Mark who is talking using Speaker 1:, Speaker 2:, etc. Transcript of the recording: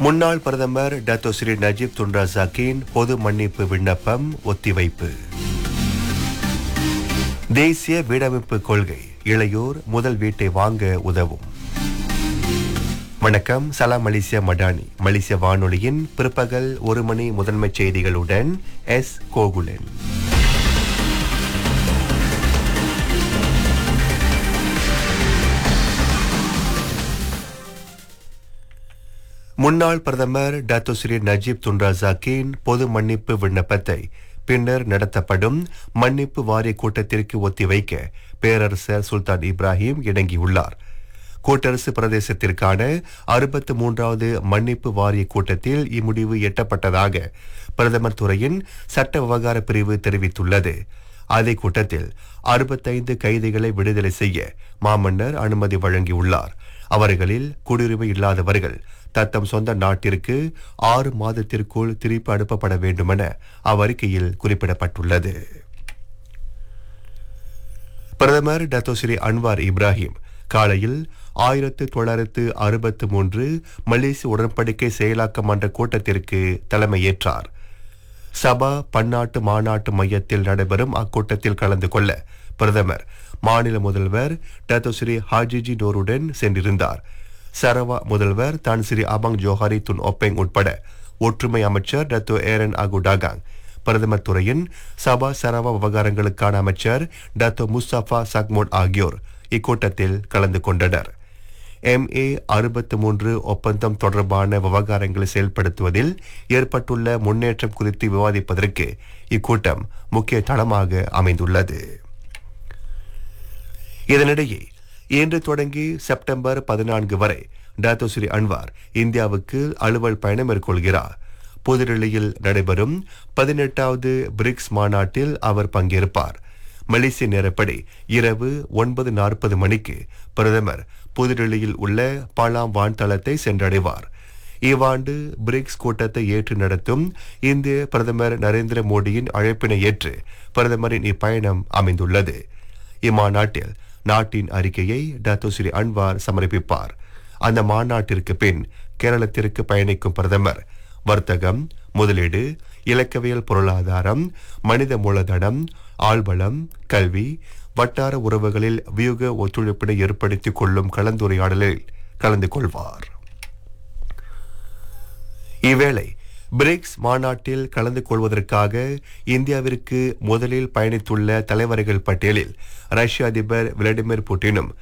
Speaker 1: முன்னாள் பிரதமர் Dato Sri Najib Tun ரசாக்கின் பொது மன்னிப்பு விண்ணப்பம் ஒத்திவைப்பு தேசிய வீடமைப்பு கொள்கை இளையோர் முதல் வீட்டை வாங்க உதவும் வணக்கம் சலாம் மலேசியா மடானி மலேசிய வானொலியின் பிற்பகல் ஒரு மணி முதன்மைச் செய்திகளுடன் எஸ் கோகுலன் முன்னாள் பிரதமர் டாக்டோ ஸ்ரீ நஜீப் துன் ரசாக்கின் பொது மன்னிப்பு விண்ணப்பத்தை பின்னர் நடத்தப்படும் மன்னிப்பு வாரிய கூட்டத்திற்கு ஒத்திவைக்க பேரரசர் சுல்தான் இப்ராஹிம் இணங்கியுள்ளார் கூட்டரசு பிரதேசத்திற்கான அறுபத்து மூன்றாவது மன்னிப்பு வாரிய கூட்டத்தில் இம்முடிவு எட்டப்பட்டதாக பிரதமர் துறையின் சட்ட விவகார பிரிவு தெரிவித்துள்ளது அதே கூட்டத்தில் அறுபத்தைந்து கைதிகளை விடுதலை செய்ய மாமன்னர் அனுமதி வழங்கியுள்ளார் அவர்களில் குடியுரிமை இல்லாதவர்கள் தத்தம் சொந்த நாட்டிற்கு ஆறு மாதத்திற்குள் திருப்பி அனுப்பப்பட வேண்டுமென அவ்வறிக்கையில் குறிப்பிடப்பட்டுள்ளது பிரதமர் டத்தோ ஸ்ரீ அன்வார் இப்ராஹிம் காலையில் ஆயிரத்து தொள்ளாயிரத்து அறுபத்து மூன்று மலேசிய உடன்படிக்கை செயலாக்க மன்ற கூட்டத்திற்கு தலைமையேற்றார் சபா பன்னாட்டு மாநாட்டு மையத்தில் நடைபெறும் அக்கூட்டத்தில் கலந்து கொள்ள பிரதமர் மாநில முதல்வர் டத்தோ ஸ்ரீ ஹாஜிஜி நோருடன் சென்றிருந்தார் சரவா முதல்வர் Tan Sri Abang Johari Tun Openg உட்பட ஒற்றுமை அமைச்சர் டத்தோ ஏரன் அகுடாகாங் பிரதமர் துறையின் சபா சரவா விவகாரங்களுக்கான அமைச்சர் டத்தோ முஸ்தபா சக்மோன் ஆகியோர் இக்கூட்டத்தில் கலந்து கொண்டனர் எம்ஏ அறுபத்து மூன்று ஒப்பந்தம் தொடர்பான விவகாரங்களை செயல்படுத்துவதில் ஏற்பட்டுள்ள முன்னேற்றம் குறித்து விவாதிப்பதற்கு இக்கூட்டம் முக்கிய தளமாக அமைந்துள்ளது இதனிடையே இன்று தொடங்கி செப்டம்பர் பதினான்கு வரை டாத்தோ ஸ்ரீ அன்வார் இந்தியாவுக்கு அலுவல் பயணம் மேற்கொள்கிறார் புதுடெல்லியில் நடைபெறும் பதினெட்டாவது பிரிக்ஸ் மாநாட்டில் அவர் பங்கேற்பார் மலேசிய நேரப்படி இரவு ஒன்பது நாற்பது மணிக்கு பிரதமர் புதுடெல்லியில் உள்ள பாலாம் வான்தளத்தை சென்றடைவார் இவ்வாண்டு பிரிக்ஸ் கூட்டத்தை ஏற்று நடத்தும் இந்திய பிரதமர் நரேந்திர மோடியின் அழைப்பினை ஏற்று பிரதமரின் இப்பயணம் அமைந்துள்ளது இம்மாநாட்டில் நாட்டின் அறிக்கையை டாத்தோ ஸ்ரீ அன்வார் சமர்ப்பிப்பார் அந்த மாநாட்டிற்கு பின் கேரளத்திற்கு பயணிக்கும் பிரதமர் வர்த்தகம் முதலீடு இலக்கவியல் பொருளாதாரம் மனித மூலதனம் ஆள்பலம் கல்வி வட்டார உறவுகளில் வியூக ஒத்துழைப்பினை ஏற்படுத்திக் கொள்ளும் கலந்துரையாடலில் கலந்து கொள்வார் இவ்வேளை பிரிக்ஸ் மாநாட்டில் கலந்து கொள்வதற்காக இந்தியாவிற்கு முதலில் பயணித்துள்ள தலைவர்கள் பட்டியலில் ரஷ்ய அதிபர் விளாடிமிர் புட்டினும்